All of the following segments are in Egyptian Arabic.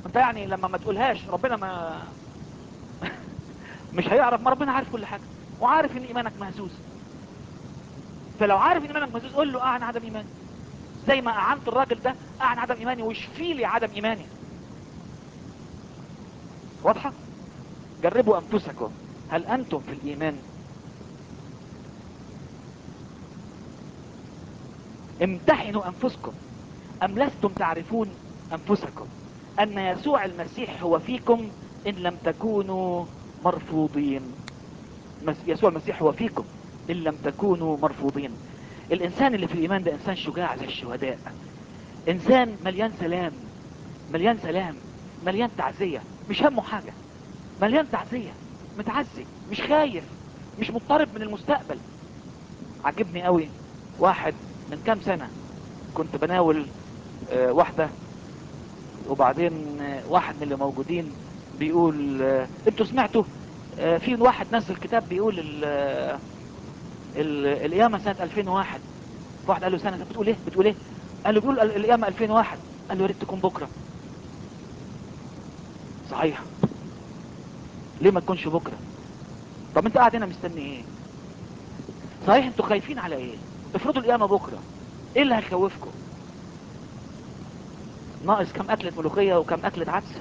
انت يعني لما ما تقولهاش ربنا ما مش هيعرف ما ربنا عارف كل حاجة وعارف ان ايمانك مهزوز فلو عارف ان ايمانك مهزوز قول له اعن عدم ايماني زي ما اعنت الراجل ده اعن عدم ايماني واشفي لي عدم ايماني واضحة جربوا انفسكم هل انتم في الايمان امتحنوا انفسكم ام لستم تعرفون انفسكم ان يسوع المسيح هو فيكم ان لم تكونوا مرفوضين مس- يسوع المسيح هو فيكم ان لم تكونوا مرفوضين الانسان اللي في الايمان ده انسان شجاع زي الشهداء انسان مليان سلام مليان سلام مليان تعزية مش همه حاجة مليان تعزية متعزي مش خايف مش مضطرب من المستقبل عجبني قوي واحد من كام سنة كنت بناول آه، واحدة وبعدين آه، واحد من اللي موجودين بيقول آه، انتوا سمعتوا آه، في واحد نزل كتاب بيقول ال- آه، ال- القيامة سنة 2001 واحد قال له سنة بتقول ايه بتقول ايه قال له بيقول ال- القيامة 2001 قال له يا ريت تكون بكرة صحيح ليه ما تكونش بكرة طب انت قاعد هنا مستني ايه صحيح انتوا خايفين على ايه افرضوا القيامة بكرة ايه اللي هيخوفكم ناقص كم اكلة ملوخية وكم اكلة عدس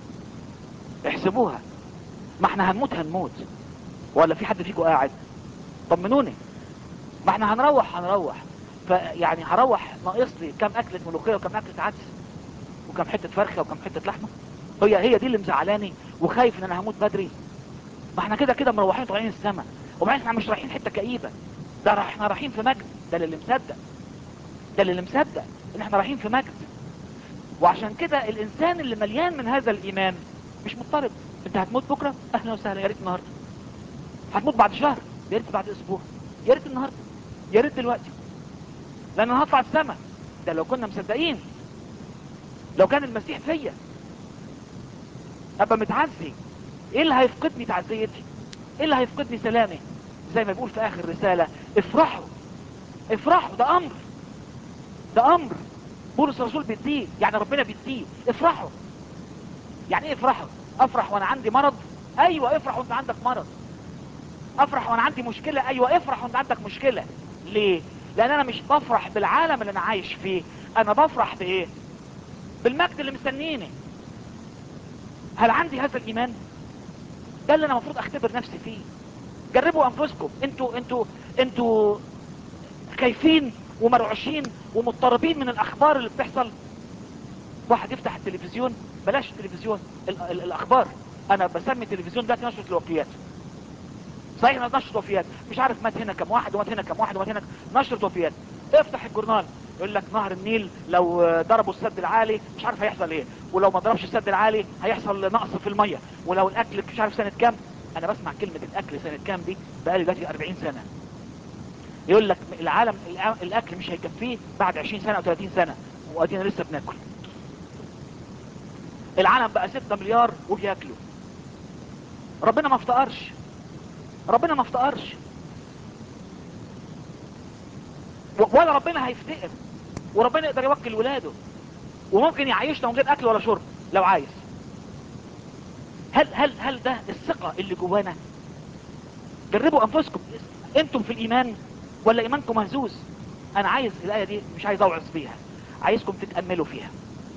احسبوها ما احنا هنموت هنموت ولا في حد فيكم قاعد طمنوني ما احنا هنروح هنروح فيعني هروح ناقص لي كم اكلة ملوخية وكم اكلة عدس وكم حتة فرخة وكم حتة لحمة هي هي دي اللي مزعلاني وخايف ان انا هموت بدري ما احنا كده كده مروحين طالعين السما وبعدين احنا مش رايحين حتة كئيبة ده راح- احنا رايحين في مجد ده اللي مصدق ده اللي مصدق ان احنا رايحين في مجد وعشان كده الانسان اللي مليان من هذا الايمان مش مضطرب انت هتموت بكرة اهلا وسهلا يا ريت النهاردة هتموت بعد شهر يا ريت بعد اسبوع يا ريت النهاردة يا ريت دلوقتي لان انا هطلع السما ده لو كنا مصدقين لو كان المسيح فيا ابقى متعزي ايه اللي هيفقدني تعزيتي ايه اللي هيفقدني سلامي زي ما بيقول في اخر رسالة افرحوا افرحوا ده امر ده امر بولس الرسول بيديه يعني ربنا بيديه افرحوا يعني ايه افرحوا افرح وانا عندي مرض ايوه افرح وانت عندك مرض افرح وانا عندي مشكلة ايوه افرح وانت عندك مشكلة ليه لان انا مش بفرح بالعالم اللي انا عايش فيه انا بفرح بايه بالمجد اللي مستنيني هل عندي هذا الايمان ده اللي انا المفروض اختبر نفسي فيه جربوا انفسكم انتوا انتوا انتوا خايفين ومرعوشين ومضطربين من الاخبار اللي بتحصل واحد يفتح التلفزيون بلاش التلفزيون ال ال الاخبار انا بسمي التلفزيون ده نشرة الوفيات صحيح انها نشرة وفيات مش عارف مات هنا كم واحد ومات هنا كم واحد ومات هنا كم نشرة وفيات افتح الجورنال يقول لك نهر النيل لو ضربوا السد العالي مش عارف هيحصل ايه ولو ما ضربش السد العالي هيحصل نقص في المية ولو الاكل مش عارف سنة كام انا بسمع كلمة الاكل سنة كام دي بقالي دلوقتي 40 سنة يقول لك العالم الأ- الاكل مش هيكفيه بعد 20 سنة او 30 سنة وادينا لسه بناكل العالم بقى 6 مليار وبياكلوا ربنا ما افتقرش ربنا ما افتقرش و- ولا ربنا هيفتقر وربنا يقدر يوكل ولاده وممكن يعيشنا من غير اكل ولا شرب لو عايز هل هل هل ده الثقة اللي جوانا جربوا انفسكم انتم في الايمان ولا ايمانكم مهزوز انا عايز الايه دي مش عايز اوعظ فيها عايزكم تتاملوا فيها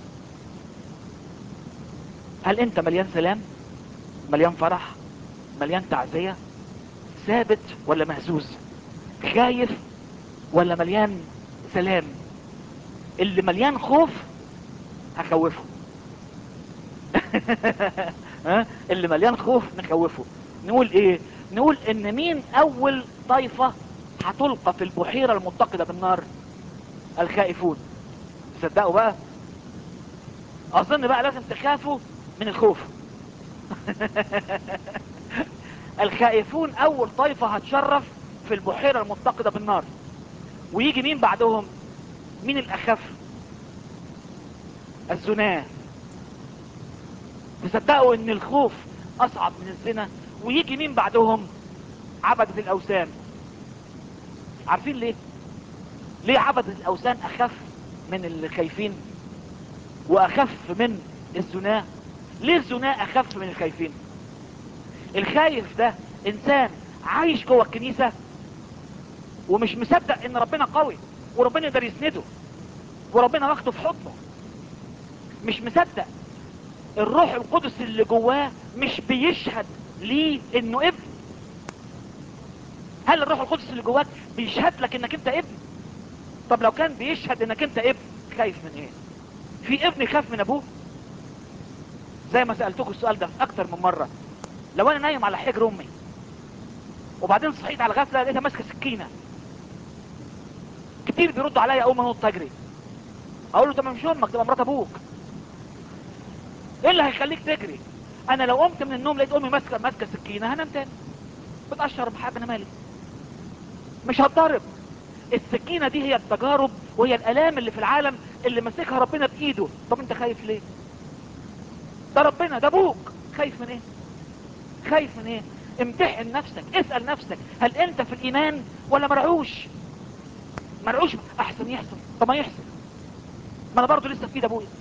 هل انت مليان سلام مليان فرح مليان تعزية ثابت ولا مهزوز خايف ولا مليان سلام اللي مليان خوف هخوفه ها؟ اللي مليان خوف نخوفه نقول ايه نقول ان مين اول طائفة هتلقى في البحيرة المتقدة بالنار الخائفون تصدقوا بقى اظن بقى لازم تخافوا من الخوف الخائفون اول طائفة هتشرف في البحيرة المتقدة بالنار ويجي مين بعدهم مين الاخف الزناه تصدقوا ان الخوف اصعب من الزنا ويجي مين بعدهم عبدة الاوثان عارفين ليه ليه عبدة الاوثان اخف من اللي خايفين واخف من الزناة ليه الزناة اخف من الخايفين الخايف ده انسان عايش جوه الكنيسة ومش مصدق ان ربنا قوي وربنا يقدر يسنده وربنا واخده في حضنه مش مصدق الروح القدس اللي جواه مش بيشهد ليه انه ابن هل الروح القدس اللي جواك بيشهد لك انك انت ابن طب لو كان بيشهد انك انت ابن خايف من ايه في ابن يخاف من ابوه زي ما سألتكم السؤال ده اكتر من مرة لو انا نايم على حجر امي وبعدين صحيت على غفلة لقيتها ماسكة سكينة كتير بيردوا عليا اول ما انط اجري اقول له طب مش امك تبقى مرات ابوك ايه اللي هيخليك تجري انا لو قمت من النوم لقيت امي ماسكه ماسكه سكينه هنام تاني بتقشر بحاجه انا مالي مش هتضرب السكينه دي هي التجارب وهي الالام اللي في العالم اللي ماسكها ربنا بايده طب انت خايف ليه ده ربنا ده ابوك خايف من ايه خايف من ايه امتحن نفسك اسأل نفسك هل انت في الايمان ولا مرعوش مرعوش احسن يحصل طب ما يحصل ما انا برضه لسه في ايد ابويا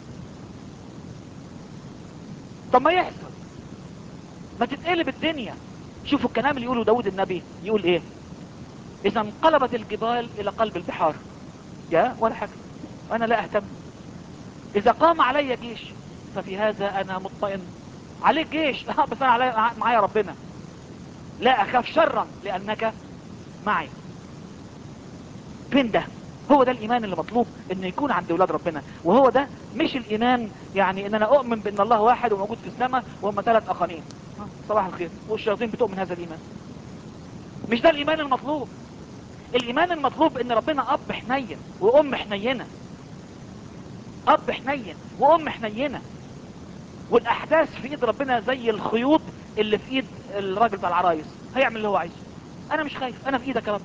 طب ما يحصل ما تتقلب الدنيا شوفوا الكلام اللي يقوله داود النبي يقول ايه اذا انقلبت الجبال الى قلب البحار يا ولا حاجة انا لا اهتم اذا قام علي جيش ففي هذا انا مطمئن عليك جيش اه بس انا علي معايا ربنا لا اخاف شرا لانك معي فين ده هو ده الايمان اللي مطلوب انه يكون عند اولاد ربنا وهو ده مش الايمان يعني ان انا اؤمن بان الله واحد وموجود في السماء وهم ثلاث اقانيم صباح الخير والشياطين بتؤمن هذا الايمان مش ده الايمان المطلوب الايمان المطلوب ان ربنا اب حنين وام حنينه اب حنين وام حنينه والاحداث في ايد ربنا زي الخيوط اللي في ايد الراجل بتاع العرايس هيعمل اللي هو عايزه انا مش خايف انا في ايدك يا رب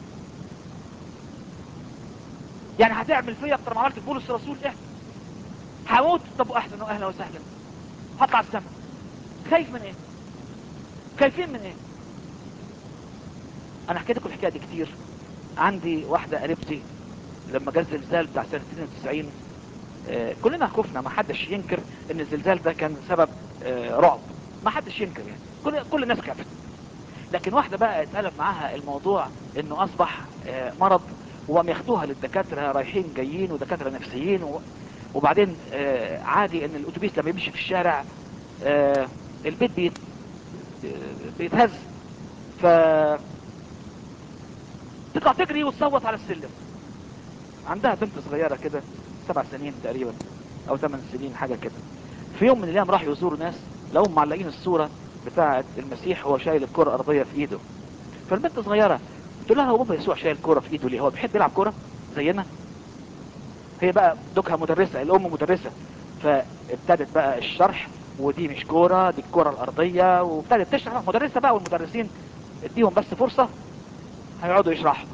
يعني هتعمل فيا اكتر ما عملت في بولس الرسول ايه هموت طب احسن واهلا وسهلا هطلع السما خايف من ايه خايفين من ايه انا حكيت لكم الحكايه دي كتير عندي واحده قريبتي لما جه الزلزال بتاع سنه 92 آه كلنا خفنا ما حدش ينكر ان الزلزال ده كان سبب آه رعب ما حدش ينكر يعني كل كل الناس خافت لكن واحده بقى اتقلب معاها الموضوع انه اصبح آه مرض وقام ياخدوها للدكاتره رايحين جايين ودكاتره نفسيين و... وبعدين آه عادي ان الاتوبيس لما يمشي في الشارع آه البيت بيت بيتهز ف تطلع تجري وتصوت على السلم عندها بنت صغيرة كده سبع سنين تقريبا او ثمان سنين حاجة كده في يوم من الايام راحوا يزوروا ناس لقوا معلقين الصورة بتاعة المسيح وهو شايل الكرة الارضية في ايده فالبنت صغيرة قلت لها هو بابا يسوع شايل كرة في ايده ليه هو بيحب يلعب كرة زينا هي بقى دوكها مدرسة الام مدرسة فابتدت بقى الشرح ودي مش كورة دي الكرة الارضية وابتدت تشرح مدرسة بقى والمدرسين اديهم بس فرصة هيقعدوا يشرحوا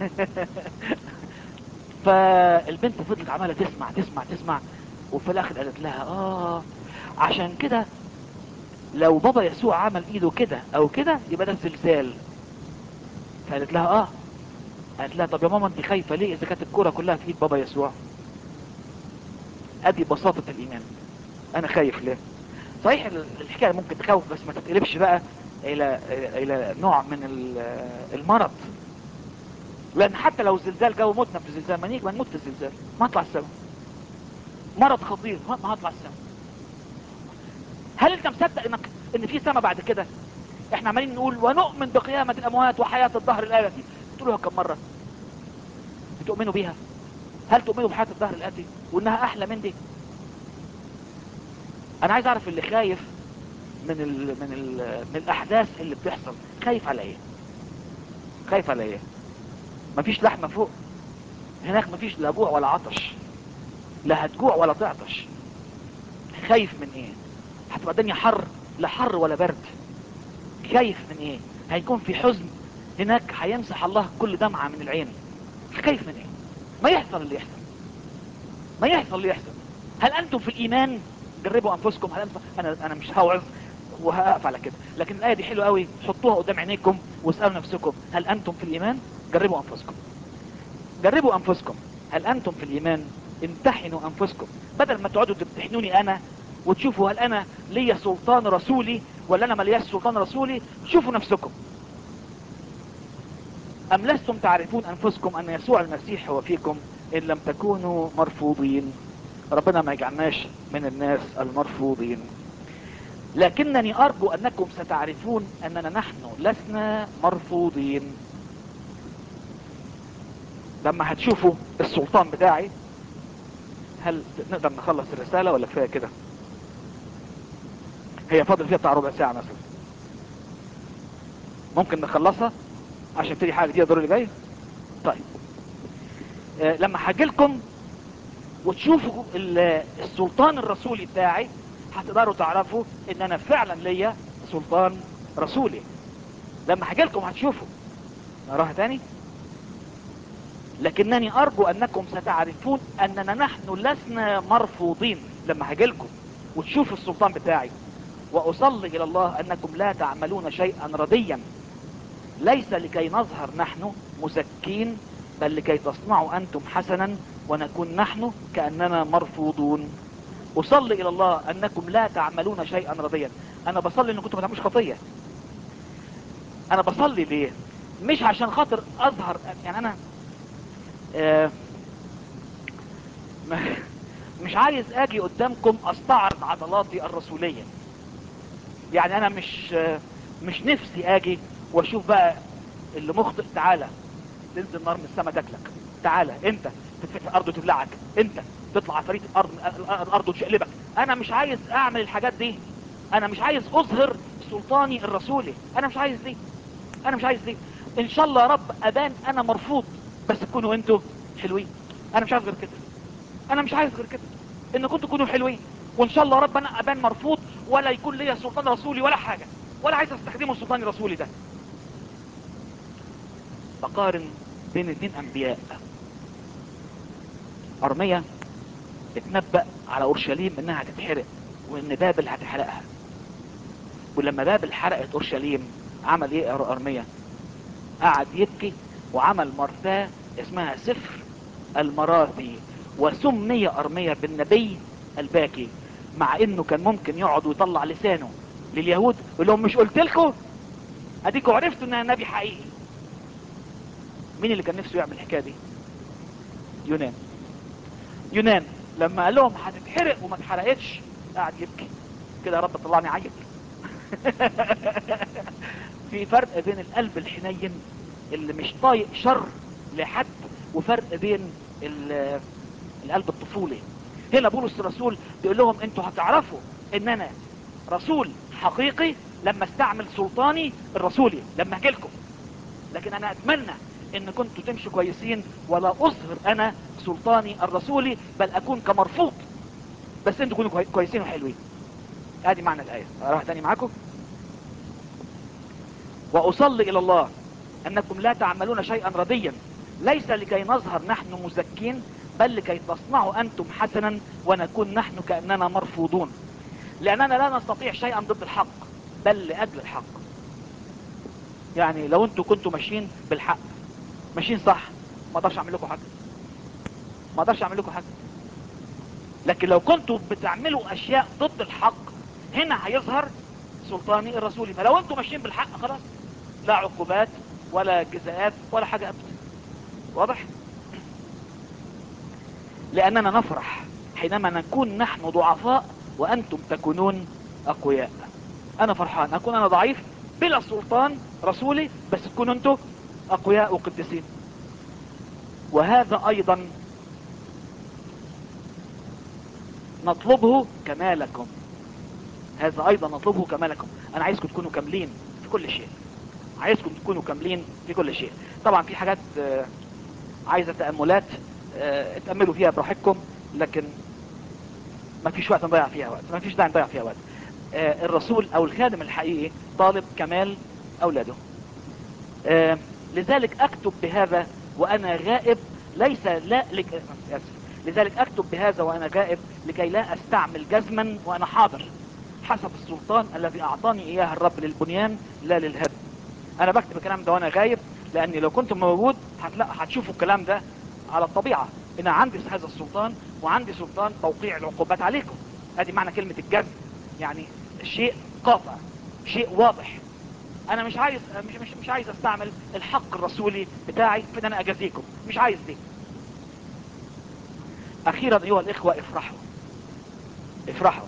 فالبنت فضلت عمالة تسمع تسمع تسمع وفي الاخر قالت لها اه عشان كده لو بابا يسوع عمل ايده كده او كده يبقى ده الزلزال فقالت لها اه قالت لها طب يا ماما انت خايفة ليه اذا كانت الكرة كلها في ايد بابا يسوع ادي بساطة الايمان انا خايف ليه صحيح الحكاية ممكن تخوف بس ما تتقلبش بقى الى الى نوع من المرض لان حتى لو الزلزال جو موتنا في الزلزال ما نيجي ما نموت في الزلزال ما هطلع السما مرض خطير ما هطلع السما هل انت مصدق انك ان في سما بعد كده احنا عمالين نقول ونؤمن بقيامة الاموات وحياة الظهر الاتي بتقولوها كم مرة بتؤمنوا بيها هل تؤمنوا بحياة الظهر الاتي وانها احلى من دي انا عايز اعرف اللي خايف من ال من ال من الاحداث اللي بتحصل خايف على ايه خايف على ايه مفيش لحمه فوق هناك مفيش لا جوع ولا عطش لا هتجوع ولا تعطش خايف من ايه هتبقى الدنيا حر لا حر ولا برد خايف من ايه هيكون في حزن هناك هيمسح الله كل دمعة من العين خايف من ايه ما يحصل اللي يحصل ما يحصل اللي يحصل هل انتم في الايمان جربوا انفسكم هل انتم انا انا مش هوعظ وهقف على كده لكن الايه دي حلوه قوي حطوها قدام عينيكم واسالوا نفسكم هل انتم في الايمان جربوا انفسكم جربوا انفسكم هل انتم في الايمان امتحنوا انفسكم بدل ما تقعدوا تمتحنوني انا وتشوفوا هل انا ليا سلطان رسولي ولا انا ملياش سلطان رسولي شوفوا نفسكم ام لستم تعرفون انفسكم ان يسوع المسيح هو فيكم ان لم تكونوا مرفوضين ربنا ما يجعلناش من الناس المرفوضين لكنني ارجو انكم ستعرفون اننا نحن لسنا مرفوضين لما هتشوفوا السلطان بتاعي هل نقدر نخلص الرسالة ولا كفاية كده هي فاضل فيها بتاع ربع ساعة مثلا ممكن نخلصها عشان تيجي حاجة جديدة الدور اللي جاي طيب آه لما هاجي لكم وتشوفوا ال- السلطان الرسولي بتاعي هتقدروا تعرفوا ان انا فعلا ليا سلطان رسولي لما هاجي لكم هتشوفوا نراها تاني لكنني ارجو انكم ستعرفون اننا نحن لسنا مرفوضين لما هاجي لكم وتشوفوا السلطان بتاعي واصلي الى الله انكم لا تعملون شيئا رديا ليس لكي نظهر نحن مزكين بل لكي تصنعوا انتم حسنا ونكون نحن كاننا مرفوضون اصلي الى الله انكم لا تعملون شيئا رديا انا بصلي انكم ما تعملوش خطيه انا بصلي ليه مش عشان خاطر اظهر يعني انا آه ما- مش عايز اجي قدامكم استعرض عضلاتي الرسولية يعني انا مش آه مش نفسي اجي واشوف بقى اللي مخطئ تعالى تنزل نار من السماء تاكلك تعالى انت تتفتح الارض وتبلعك انت تطلع عفاريت الارض الارض وتشقلبك انا مش عايز اعمل الحاجات دي انا مش عايز اظهر سلطاني الرسولي انا مش عايز دي انا مش عايز دي ان شاء الله يا رب ابان انا مرفوض بس تكونوا انتوا حلوين انا مش عايز غير كده انا مش عايز غير كده ان كنتوا تكونوا حلوين وان شاء الله يا رب انا ابان مرفوض ولا يكون ليا سلطان رسولي ولا حاجه ولا عايز استخدمه سلطاني الرسولي ده بقارن بين اثنين انبياء ارميا اتنبأ على اورشليم انها هتتحرق وان بابل هتحرقها ولما بابل حرقت اورشليم عمل ايه أر- ارميا قعد يبكي وعمل مرثاة اسمها سفر المراثي وسمي ارميا بالنبي الباكي مع انه كان ممكن يقعد ويطلع لسانه لليهود يقول لهم مش قلت لكم اديكوا عرفتوا ان انا نبي حقيقي مين اللي كان نفسه يعمل الحكايه دي يونان يونان لما قال لهم هتتحرق وما اتحرقتش قعد يبكي كده يا رب طلعني عيل في فرق بين القلب الحنين اللي مش طايق شر لحد وفرق بين ال- القلب الطفولي هنا بولس الرسول بيقول لهم انتوا هتعرفوا ان انا رسول حقيقي لما استعمل سلطاني الرسولي لما اجي لكم لكن انا اتمنى ان كنتوا تمشوا كويسين ولا اظهر انا سلطاني الرسولي بل اكون كمرفوض بس انتوا تكونوا كوي- كويسين وحلوين ادي معنى الايه اقراها تاني معاكم واصلي الى الله انكم لا تعملون شيئا رديا ليس لكي نظهر نحن مزكين بل لكي تصنعوا انتم حسنا ونكون نحن كاننا مرفوضون لاننا لا نستطيع شيئا ضد الحق بل لاجل الحق يعني لو انتوا كنتوا ماشيين بالحق ماشيين صح ما اقدرش اعمل لكم حاجه ما اقدرش اعمل لكم حاجه لكن لو كنتوا بتعملوا اشياء ضد الحق هنا هيظهر سلطاني الرسولي فلو انتوا ماشيين بالحق خلاص لا عقوبات ولا جزاءات ولا حاجه ابدا واضح لاننا نفرح حينما نكون نحن ضعفاء وانتم تكونون اقوياء انا فرحان اكون انا ضعيف بلا سلطان رسولي بس تكونوا انتم اقوياء وقدسين وهذا ايضا نطلبه كمالكم هذا ايضا نطلبه كمالكم انا عايزكم تكونوا كاملين في كل شيء عايزكم تكونوا كاملين في كل شيء طبعا في حاجات آه، عايزه تاملات آه، اتاملوا فيها براحتكم لكن ما فيش وقت نضيع فيها وقت ما فيش داعي نضيع فيها وقت آه، الرسول او الخادم الحقيقي طالب كمال اولاده آه، لذلك اكتب بهذا وانا غائب ليس لا لك... آسف. لذلك اكتب بهذا وانا غائب لكي لا استعمل جزما وانا حاضر حسب السلطان الذي اعطاني اياه الرب للبنيان لا للهدم انا بكتب الكلام ده وانا غايب لاني لو كنت موجود هتلاقي هتشوفوا الكلام ده على الطبيعه ان عندي هذا السلطان وعندي سلطان توقيع العقوبات عليكم ادي معنى كلمة الجزم يعني شيء قاطع شيء واضح انا مش عايز مش مش مش عايز استعمل الحق الرسولي بتاعي في ان انا اجازيكم مش عايز دي اخيرا ايها الاخوة افرحوا افرحوا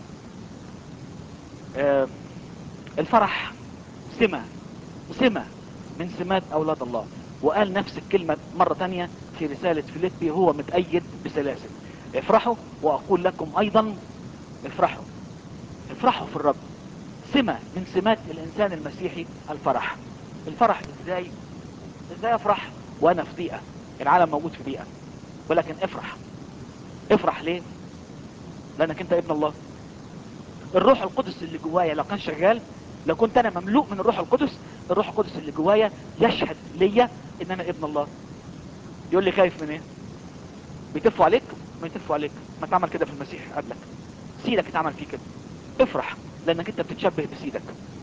آه الفرح سمة سمة من سمات اولاد الله وقال نفس الكلمة مرة تانية في رسالة فيليبي هو متأيد بسلاسل افرحوا واقول لكم ايضا افرحوا افرحوا في الرب سمة من سمات الانسان المسيحي الفرح الفرح ازاي ازاي افرح وانا في ضيقة العالم موجود في ضيقة ولكن افرح افرح ليه لانك انت ابن الله الروح القدس اللي جوايا لو كان شغال لو كنت انا مملوء من الروح القدس الروح القدس اللي جوايا يشهد ليا ان انا ابن الله يقول لي خايف من ايه بيتفوا عليك ما يتفوا عليك ما تعمل كده في المسيح قبلك سيدك اتعمل فيه كده افرح لانك انت بتتشبه بسيدك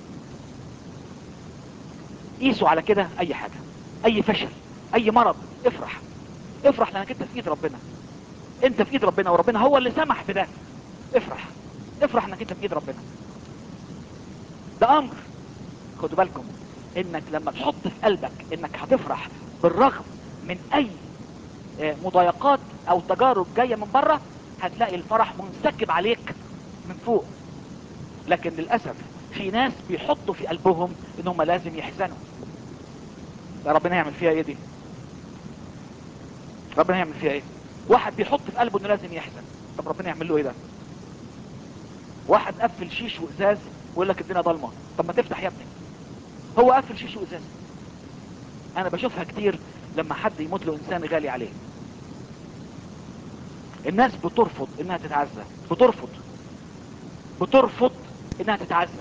قيسوا على كده اي حاجة اي فشل اي مرض افرح افرح لانك انت في ايد ربنا انت في ايد ربنا وربنا هو اللي سمح بده افرح افرح انك انت في ايد ربنا ده امر خدوا بالكم انك لما تحط في قلبك انك هتفرح بالرغم من اي آه، مضايقات او تجارب جاية من بره هتلاقي الفرح منسكب عليك من فوق لكن للأسف في ناس بيحطوا في قلبهم انهم لازم يحزنوا يا ربنا يعمل فيها ايه دي ربنا يعمل فيها ايه واحد بيحط في قلبه انه لازم يحزن طب ربنا يعمل له ايه ده واحد قفل شيش وازاز ويقول لك الدنيا ضلمه طب ما تفتح يا ابني هو قفل شيش وازاز انا بشوفها كتير لما حد يموت له انسان غالي عليه الناس بترفض انها تتعزى بترفض بترفض انها تتعزى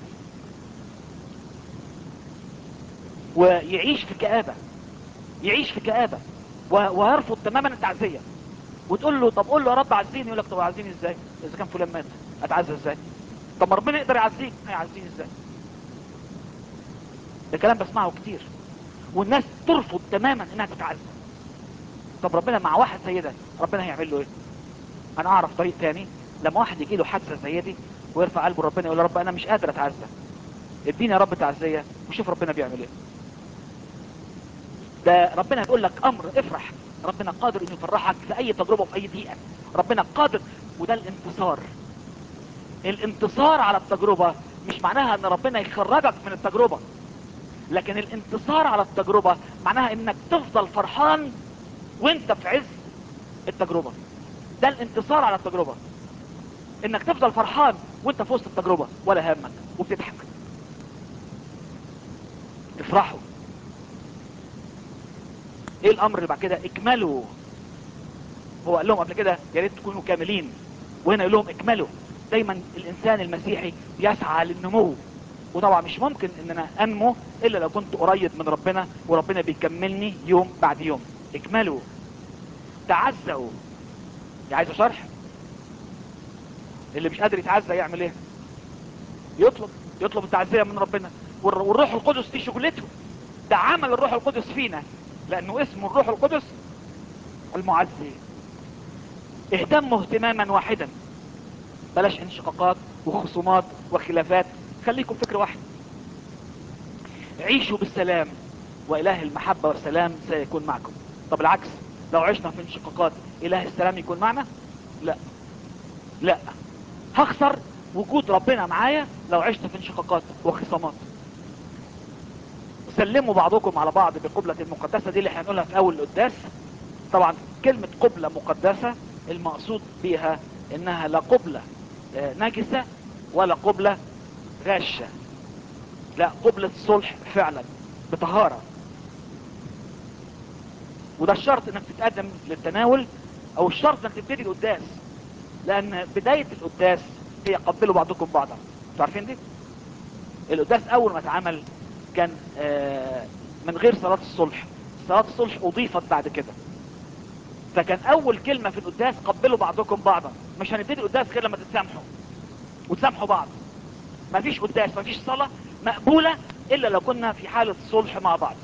ويعيش في كآبة يعيش في كآبة و- ويرفض تماما التعزية وتقول له طب قول له يا رب عزيني يقول لك طب عزيني ازاي اذا كان فلان مات اتعزى ازاي طب ما ربنا يقدر يعزيك هيعزيني ازاي ده كلام بسمعه كتير والناس ترفض تماما انها تتعزى طب ربنا مع واحد زي ده ربنا هيعمل له ايه انا اعرف طريق تاني لما واحد يجي له حادثه زي دي ويرفع قلبه ربنا يقول يا رب انا مش قادر اتعزى اديني يا رب تعزيه وشوف ربنا بيعمل ايه ده ربنا بيقول لك امر افرح ربنا قادر انه يفرحك في اي تجربه وفي اي دقيقه ربنا قادر وده الانتصار الانتصار على التجربه مش معناها ان ربنا يخرجك من التجربه لكن الانتصار على التجربه معناها انك تفضل فرحان وانت في عز التجربه ده الانتصار على التجربه انك تفضل فرحان وانت في وسط التجربه ولا همك وبتضحك افرحوا ايه الامر اللي بعد كده اكملوا هو قال لهم قبل كده يا ريت تكونوا كاملين وهنا يقول لهم اكملوا دايما الانسان المسيحي يسعى للنمو وطبعا مش ممكن ان انا انمو الا لو كنت قريب من ربنا وربنا بيكملني يوم بعد يوم اكملوا تعزوا دي عايزه شرح اللي مش قادر يتعزى يعمل ايه يطلب يطلب التعزية من ربنا والر- والروح القدس دي شغلته ده عمل الروح القدس فينا لانه اسمه الروح القدس المعزي اهتموا اهتماما واحدا بلاش انشقاقات وخصومات وخلافات خليكم فكر واحد عيشوا بالسلام واله المحبة والسلام سيكون معكم طب العكس لو عشنا في انشقاقات اله السلام يكون معنا لا لا هخسر وجود ربنا معايا لو عشت في انشقاقات وخصامات سلموا بعضكم على بعض بقبلة المقدسة دي اللي هنقولها في اول القداس طبعا كلمة قبلة مقدسة المقصود بها انها لا قبلة آه، نجسة ولا قبلة غاشة لا قبلة صلح فعلا بطهارة وده الشرط انك تتقدم للتناول او الشرط انك تبتدي القداس لان بداية القداس هي قبلوا بعضكم بعضا انتوا عارفين دي القداس اول ما اتعمل كان آه، من غير صلاة الصلح صلاة الصلح اضيفت بعد كده فكان اول كلمة في القداس قبلوا بعضكم بعضا مش هنبتدي القداس غير لما تتسامحوا وتسامحوا بعض مفيش قداس مفيش صلاة مقبولة الا لو كنا في حالة صلح مع بعض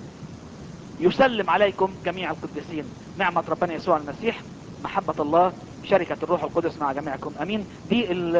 يسلم عليكم جميع القديسين نعمة ربنا يسوع المسيح محبة الله شركة الروح القدس مع جميعكم امين دي ال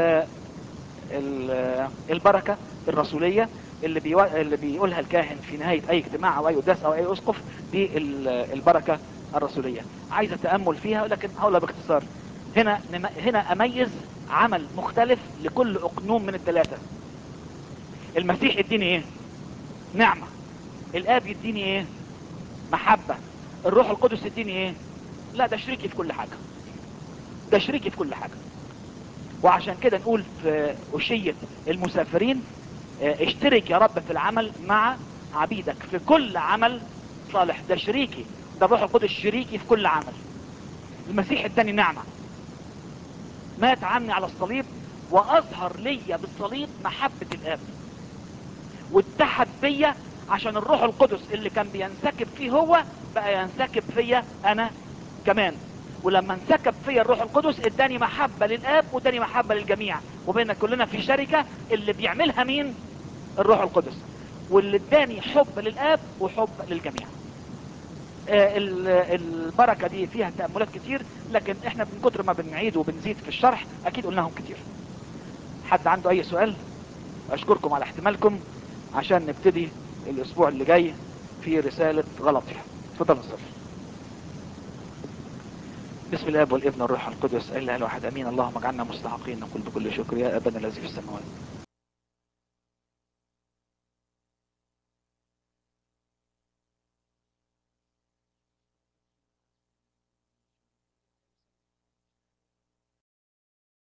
ال البركة الرسولية اللي, بيو... اللي بيقولها الكاهن في نهاية اي اجتماع او اي قداس او اي اسقف دي ال- البركة الرسولية عايز تأمل فيها لكن هقولها باختصار هنا نم... هنا اميز عمل مختلف لكل اقنوم من الثلاثة المسيح يديني ايه نعمة الاب يديني ايه محبة الروح القدس يديني ايه لا ده شريكي في كل حاجة ده شريكي في كل حاجة وعشان كده نقول في أشية المسافرين اه، اشترك يا رب في العمل مع عبيدك في كل عمل صالح ده شريكي ده الروح القدس شريكي في كل عمل المسيح اداني نعمة مات عني على الصليب واظهر ليا بالصليب محبة الاب واتحد بيا عشان الروح القدس اللي كان بينسكب فيه هو بقى ينسكب فيا انا كمان ولما انسكب فيا الروح القدس اداني محبة للاب واداني محبة للجميع وبينا كلنا في شركة اللي بيعملها مين الروح القدس واللي اداني حب للاب وحب للجميع آه، ال- البركة دي فيها تأملات كتير لكن احنا من كتر ما بنعيد وبنزيد في الشرح اكيد قلناهم كتير حد عنده اي سؤال اشكركم على احتمالكم عشان نبتدي الاسبوع اللي جاي في رسالة غلطي اتفضل نصر بسم الاب والابن والروح القدس الا الواحد امين اللهم اجعلنا مستحقين نقول بكل شكر يا ابانا الذي في السماوات